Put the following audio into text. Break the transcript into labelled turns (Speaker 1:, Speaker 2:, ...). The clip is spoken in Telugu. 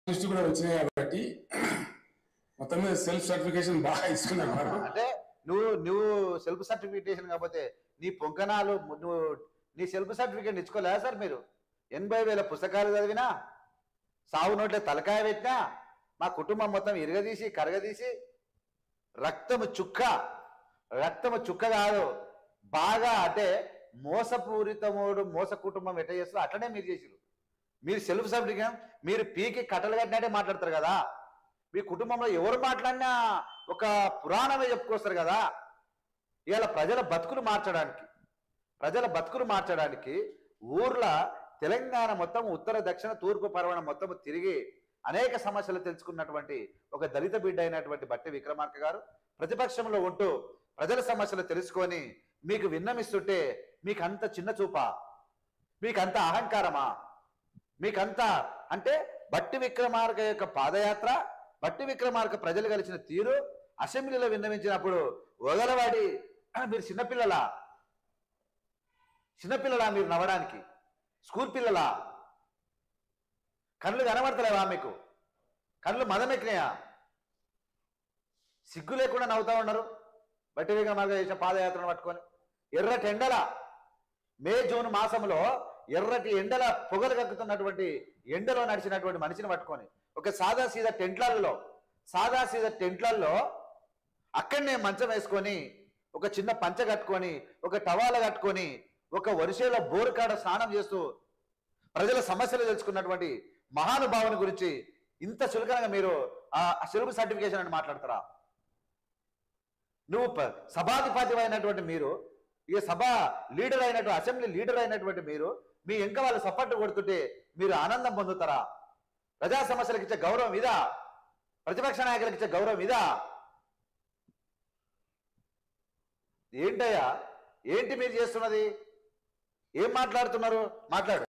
Speaker 1: లిస్ట్ కూడా వచ్చినాయి కాబట్టి మొత్తం మీద సెల్ఫ్ సర్టిఫికేషన్ బాగా ఇస్తున్నారు వారు.
Speaker 2: అంటే నువ్వు నువ్వు సెల్ఫ్ సర్టిఫికేషన్ కాకపోతే నీ పొంకనాలు నువ్వు నీ సెల్ఫ్ సర్టిఫికేట్ ఇచ్చుకోలేదా సార్ మీరు ఎనభై వేల పుస్తకాలు చదివినా సాగు నోట్లే తలకాయ పెట్టినా మా కుటుంబం మొత్తం ఇరగదీసి కరగదీసి రక్తము చుక్క రక్తము చుక్క కాదు బాగా అంటే మోసపూరితముడు మోస కుటుంబం ఎట్ట చేస్తారో అట్లనే మీరు చేసిరు మీరు సెల్ఫ్ సర్టిఫికేట్ మీరు పీకి కట్టలు కట్టినట్టే మాట్లాడతారు కదా మీ కుటుంబంలో ఎవరు మాట్లాడినా ఒక పురాణమే చెప్పుకొస్తారు కదా ఇవాళ ప్రజల బతుకులు మార్చడానికి ప్రజల బతుకులు మార్చడానికి ఊర్ల తెలంగాణ మొత్తం ఉత్తర దక్షిణ తూర్పు పరవణ మొత్తం తిరిగి అనేక సమస్యలు తెలుసుకున్నటువంటి ఒక దళిత బిడ్డ అయినటువంటి బట్టి విక్రమార్క గారు ప్రతిపక్షంలో ఉంటూ ప్రజల సమస్యలు తెలుసుకొని మీకు విన్నమిస్తుంటే మీకు అంత చిన్న చూపా మీకు అంత అహంకారమా మీకంత అంటే బట్టి విక్రమార్క యొక్క పాదయాత్ర బట్టి విక్రమార్క ప్రజలు కలిసిన తీరు అసెంబ్లీలో విన్నవించినప్పుడు వగలవాడి "ఆ, మీరు చిన్నపిల్లలా చిన్నపిల్లలా మీరు నవ్వడానికి స్కూల్ పిల్లలా కళ్ళు కనబడతలేవా మీకు కళ్ళు మదమెక్కినాయా సిగ్గు లేకుండా నవ్వుతా ఉన్నారు బట్టి విక్రమార్క చేసిన పాదయాత్రను పట్టుకొని ఎర్రటి ఎండల మే జూన్ మాసంలో ఎర్రటి ఎండల పొగలు కక్కుతున్నటువంటి ఎండలో నడిచినటువంటి మనిషిని పట్టుకొని ఒక సాదా సీదా టెంట్లలో సాదా సీదా టెంట్లలో అక్కడనే మంచం వేసుకొని ఒక చిన్న పంచ కట్టుకొని ఒక టవాల కట్టుకొని ఒక వరిసేలో బోరు కాడ స్నానం చేస్తూ ప్రజల సమస్యలు తెలుసుకున్నటువంటి మహానుభావుని గురించి ఇంత చులకనగా మీరు ఆ సెలవు సర్టిఫికేషన్ అని మాట్లాడతారా నువ్వు ప- సభాధిపతి అయినటువంటి మీరు ఈ సభ లీడర్ అయినటువంటి అసెంబ్లీ లీడర్ అయినటువంటి మీరు మీ ఇంకా వాళ్ళు సపోర్ట్ కొడుతుంటే మీరు ఆనందం పొందుతారా ప్రజా సమస్యలకు ఇచ్చే గౌరవం ఇదా ప్రతిపక్ష నాయకులకు ఇచ్చే గౌరవం ఇదా ఏంటయ్యా ఏంటి మీరు చేస్తున్నది ఏం మాట్లాడుతున్నారు మాట్లాడు